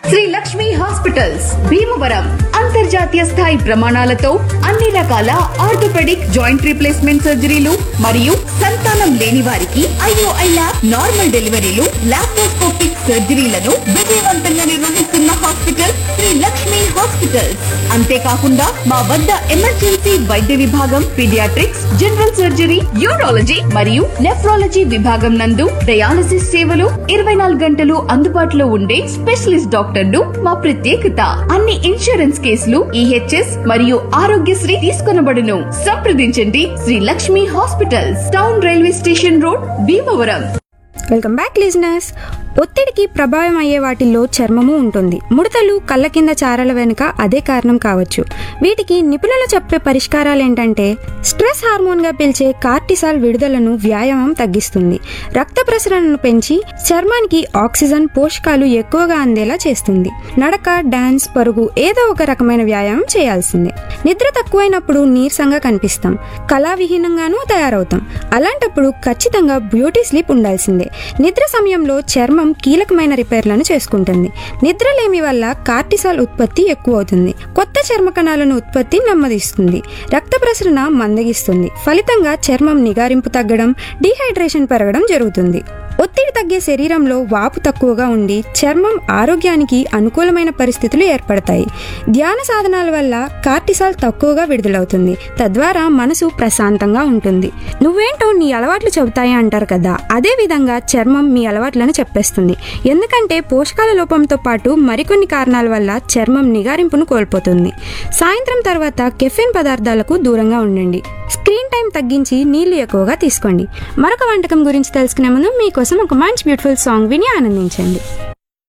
Shri Lakshmi hospitals Bhimavaram అంతర్జాతీయ స్థాయి ప్రమాణాలతో అన్ని రకాల ఆర్థోపెడిక్ జాయింట్ రీప్లేస్మెంట్ సర్జరీలు మరియు సంతానం లేని వారికి ఐఓఐ ల్యాబ్ నార్మల్ డెలివరీలు లాప్రోస్కోపిక్ సర్జరీలను విజయవంతంగా నిర్వహిస్తున్న హాస్పిటల్ శ్రీ లక్ష్మి హాస్పిటల్స్ అంతేకాకుండా మా వద్ద ఎమర్జెన్సీ వైద్య విభాగం పీడియాట్రిక్స్ జనరల్ సర్జరీ యూరాలజీ మరియు నెఫ్రాలజీ విభాగం నందు డయాలసిస్ సేవలు ఇరవై నాలుగు గంటలు అందుబాటులో ఉండే స్పెషలిస్ట్ డాక్టర్లు మా ప్రత్యేకత అన్ని ఇన్సూరెన్స్ కేసులు ఈహెచ్ఎస్ మరియు ఆరోగ్యశ్రీ తీసుకొనబడును సంప్రదించండి Sri Lakshmi hospitals town railway station road Bhimavaram welcome back listeners ఒత్తిడికి ప్రభావం అయ్యే వాటిల్లో చర్మము ఉంటుంది ముడతలు కళ్ళ కింద చారల వెనుక అదే కారణం కావచ్చు వీటికి నిపుణులు చెప్పే పరిష్కారాలు ఏంటంటే స్ట్రెస్ హార్మోన్గా పిలిచే కార్టిసాల్ విడుదలను వ్యాయామం తగ్గిస్తుంది రక్త ప్రసరణను పెంచి చర్మానికి ఆక్సిజన్ పోషకాలు ఎక్కువగా అందేలా చేస్తుంది నడక డాన్స్ పరుగు ఏదో ఒక రకమైన వ్యాయామం చేయాల్సిందే నిద్ర తక్కువైనప్పుడు నీరసంగా కనిపిస్తాం కళావిహీనంగానూ తయారవుతాం అలాంటప్పుడు ఖచ్చితంగా బ్యూటీ స్లీప్ ఉండాల్సిందే నిద్ర సమయంలో చర్మం కీలకమైన రిపేర్లను చేసుకుంటుంది నిద్రలేమి వల్ల కార్టిసాల్ ఉత్పత్తి ఎక్కువ అవుతుంది కొత్త చర్మ కణాలను ఉత్పత్తి నెమ్మదిస్తుంది రక్త ప్రసరణ మందగిస్తుంది ఫలితంగా చర్మం నిగారింపు తగ్గడం డీహైడ్రేషన్ పెరగడం జరుగుతుంది ఒత్తిడి తగ్గే శరీరంలో వాపు తక్కువగా ఉండి చర్మం ఆరోగ్యానికి అనుకూలమైన పరిస్థితులు ఏర్పడతాయి ధ్యాన సాధనాల వల్ల కార్టిసాల్ తక్కువగా విడుదలవుతుంది తద్వారా మనసు ప్రశాంతంగా ఉంటుంది నువ్వేంటో నీ అలవాట్లు చెబుతాయి అంటారు కదా అదే విధంగా చర్మం మీ అలవాట్లను చెప్పేస్తుంది ఎందుకంటే పోషకాల లోపంతో పాటు మరికొన్ని కారణాల వల్ల చర్మం నిగారింపును కోల్పోతుంది సాయంత్రం తర్వాత కెఫిన్ పదార్థాలకు దూరంగా ఉండండి స్క్రీన్ టైం తగ్గించి నీళ్లు ఎక్కువగా తీసుకోండి మరొక వంటకం గురించి తెలుసుకునే ముందు మీకోసం ఒక మంచి బ్యూటిఫుల్ సాంగ్ విని ఆనందించండి